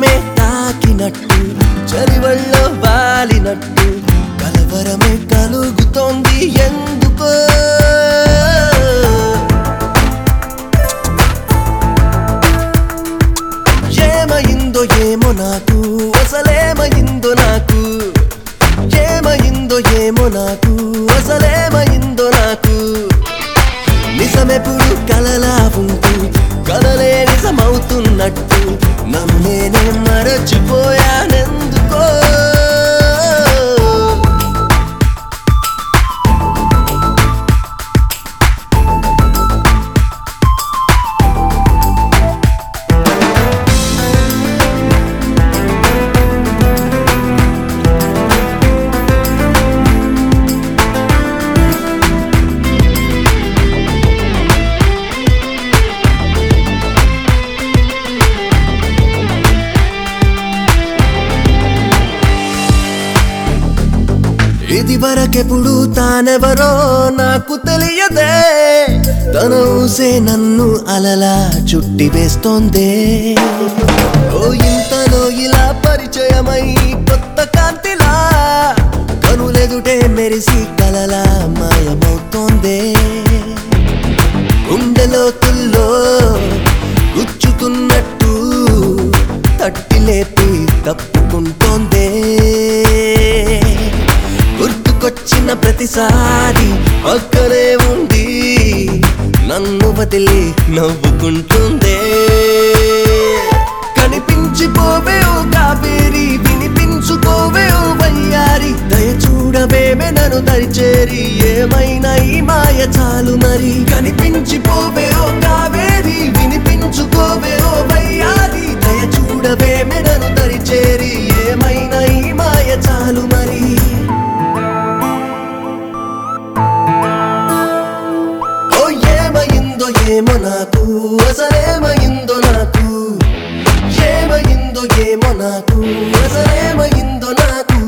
నన్నే తాకినట్టు చలివల్లో వాలినట్టు కలవరమే కలుగుతోంది ఎందుకో ఏమైందో ఏమో నాకు అసలేమైందో నాకు ఏమైందో ఏమో నాకు అసలేమైందో నాకు నిజమెప్పుడు కలలా ఉంటూ కలలే నిజమవుతున్నట్టు నన్ను నేనే మరచిపోయానెందుకో ఇది వరకెప్పుడు తానెవరో నాకు తెలియదే తన ఊసే నన్ను అలలా చుట్టి వేస్తోందే ఓ ఇంతలో ఇలా పరిచయమై కొత్త కాంతిలా కనులెదుటే మెరిసి కలలా మాయమవుతోందే గుండెలోతుల్లో గుచ్చుతున్నట్టు తట్టి లేపి తప్పుకుంటోందే గుర్తుకొచ్చిన ప్రతిసారి పక్కనే ఉండి నన్ను వదిలి నవ్వుకుంటుందే కనిపించిపోవే ఓ కావేరి వినిపించుకోవే ఓ వయ్యారి దయ చూడవేమే నన్ను దరిచేరి ఏమైనా ఈ మాయ చాలు మరి కనిపించిపోవే ఓ కావేరి వినిపించుకోవే ఓ వయ్యారి దయ చూడవేమే నన్ను దరిచేరి ఏమైనా ఈ మాయ చాలు మరి ఓ ఏమైందో ఏమో నాకు అసలేమైందో నాకు ఏమైందో ఏమో నాకు అసలేమైందో నాకు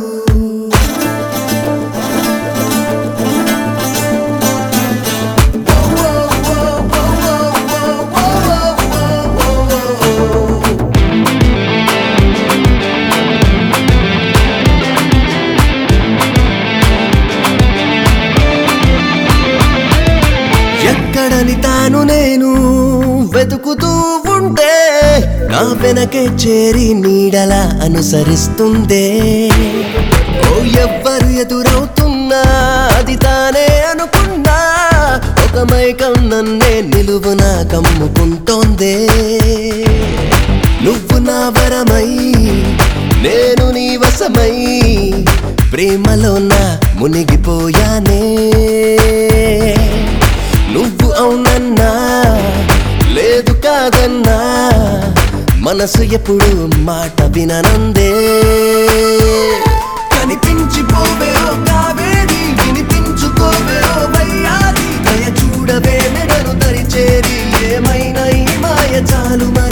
ఎక్కడని తాను నేను వెతుకుతూ ఉంటే నా వెనకే చేరి నీడలా అనుసరిస్తుందే ఓ ఎవ్వరు ఎదురవుతున్నా అది తానే అనుకున్నా ఒక మైకం నన్నే నిలువున కమ్ముకుంటోందే నువ్వు నా వరమై నేను నీ వశమై ప్రేమలో నా మునిగిపోయానే నువ్వు అవునన్నా లేదు కాదన్నా మనసు ఎప్పుడు మాట విననందే కనిపించిపోవే ఓ కావేరి వినిపించుకోవే ఓ వయ్యారి దయ చూడవే మెడను దరిచేరి ఏమైనా ఈ మాయ చాలు మరి